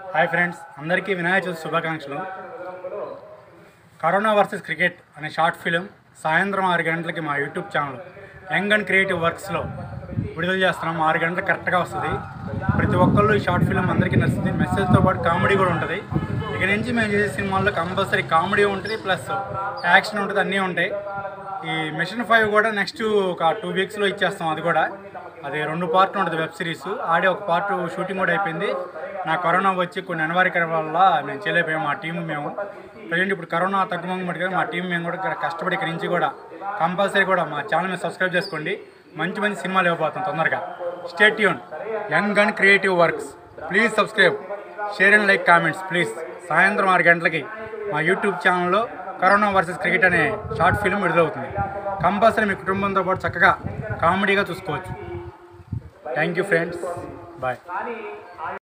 hi friends అందరికీ వినాయక చవితి శుభాకాంక్షలు corona versus cricket అనే షార్ట్ ఫిలిం సాయంత్రం ఆరు గంటలకి మా YouTube channel young and creative వర్క్స్లో విడుదల చేస్తున్నాం ఆరు గంటలకు కరెక్ట్గా వస్తుంది ప్రతి ఒక్కళ్ళు ఈ షార్ట్ ఫిలిం అందరికీ నచ్చుతుంది మెసేజ్తో పాటు కామెడీ కూడా ఉంటుంది ఇక నుంచి మేము చేసే సినిమాల్లో కంపల్సరీ కామెడీ ఉంటుంది ప్లస్ యాక్షన్ ఉంటుంది అన్నీ ఉంటాయి ఈ మిషన్ ఫైవ్ కూడా నెక్స్ట్ ఒక టూ వీక్స్లో ఇచ్చేస్తాం అది కూడా అది రెండు పార్ట్ ఉంటుంది వెబ్ సిరీస్ ఆడే ఒక పార్ట్ షూటింగ్ కూడా అయిపోయింది నా కరోనా వచ్చి కొన్ని అనివార్యకర వల్ల మేము చేయలేకపోయాం మా టీం మేము ప్రజెంట్ ఇప్పుడు కరోనా తగ్గుమంగ మటుగా మా టీం మేము కూడా ఇక్కడ కష్టపడి ఇక్కడి నుంచి కూడా కంపల్సరీ కూడా మా ఛానల్ మీద సబ్స్క్రైబ్ చేసుకోండి మంచి మంచి సినిమాలు ఇవ్వబోతాం తొందరగా స్టేట్ యూన్ young and creative works please subscribe share and like comments please సాయంత్రం ఆరు గంటలకి మా యూట్యూబ్ ఛానల్లో కరోనా వర్సెస్ క్రికెట్ అనే షార్ట్ ఫిల్మ్ విడుదలవుతుంది కంపల్సరీ మీ కుటుంబంతో పాటు చక్కగా కామెడీగా చూసుకోవచ్చు థ్యాంక్ యూ ఫ్రెండ్స్ బాయ్